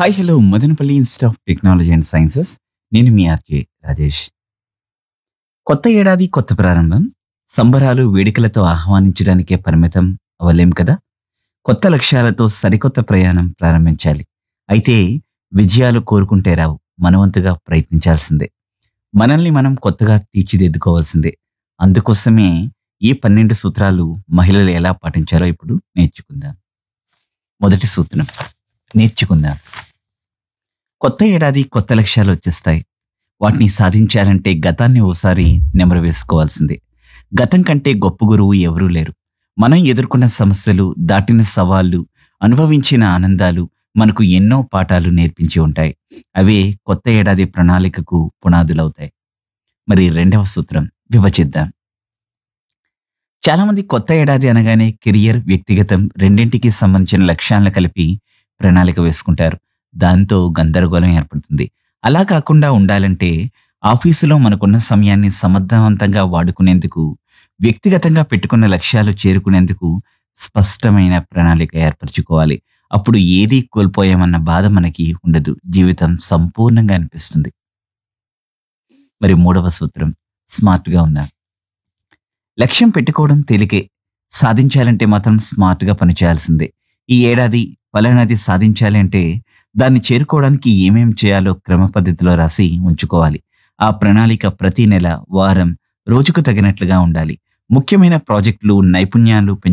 hi hello Madanapalle institute of technology and sciences నేను మీ RK Rajesh కొత్త ఏడాది కొత్త ప్రారంభం సంబరాలు వేడుకలతో ఆహ్వానించడానికే పరిమితం అవ్వలేం కదా కొత్త లక్ష్యాలతో సరికొత్త ప్రయాణం ప్రారంభించాలి అయితే విజయాలు కోరుకుంటే రావు మనవంతుగా ప్రయత్నించాల్సిందే మనల్ని మనం కొత్తగా తీర్చిదిద్దుకోవాల్సిందే అందుకోసమే ఈ పన్నెండు సూత్రాలు మహిళలు ఎలా పాటించాలో ఇప్పుడు నేర్చుకుందాం మొదటి సూత్రం నేర్చుకుందాం కొత్త ఏడాది కొత్త లక్ష్యాలు వచ్చేస్తాయి వాటిని సాధించాలంటే గతాన్ని ఓసారి నెమరు వేసుకోవాల్సిందే గతం కంటే గొప్ప గురువు ఎవరూ లేరు మనం ఎదుర్కొన్న సమస్యలు దాటిన సవాళ్లు అనుభవించిన ఆనందాలు మనకు ఎన్నో పాఠాలు నేర్పించి ఉంటాయి అవే కొత్త ఏడాది ప్రణాళికకు పునాదులవుతాయి మరి రెండవ సూత్రం విభజిద్దాం చాలా మంది కొత్త ఏడాది అనగానే కెరియర్ వ్యక్తిగతం రెండింటికి సంబంధించిన లక్ష్యాలను కలిపి ప్రణాళిక వేసుకుంటారు దాంతో గందరగోళం ఏర్పడుతుంది అలా కాకుండా ఉండాలంటే ఆఫీసులో మనకున్న సమయాన్ని సమర్థవంతంగా వాడుకునేందుకు వ్యక్తిగతంగా పెట్టుకున్న లక్ష్యాలు చేరుకునేందుకు స్పష్టమైన ప్రణాళిక ఏర్పరచుకోవాలి అప్పుడు ఏదీ కోల్పోయామన్న బాధ మనకి ఉండదు జీవితం సంపూర్ణంగా అనిపిస్తుంది మరి మూడవ సూత్రం స్మార్ట్గా ఉందా లక్ష్యం పెట్టుకోవడం తేలికే సాధించాలంటే మాత్రం స్మార్ట్గా పనిచేయాల్సిందే ఈ ఏడాది ఫలానాది సాధించాలి అంటే దాన్ని చేరుకోవడానికి ఏమేం చేయాలో క్రమ పద్ధతిలో రాసి ఉంచుకోవాలి ఆ ప్రణాళిక ప్రతి నెల వారం రోజుకు తగినట్లుగా ఉండాలి ముఖ్యమైన ప్రాజెక్టులు నైపుణ్యాలు పెంచు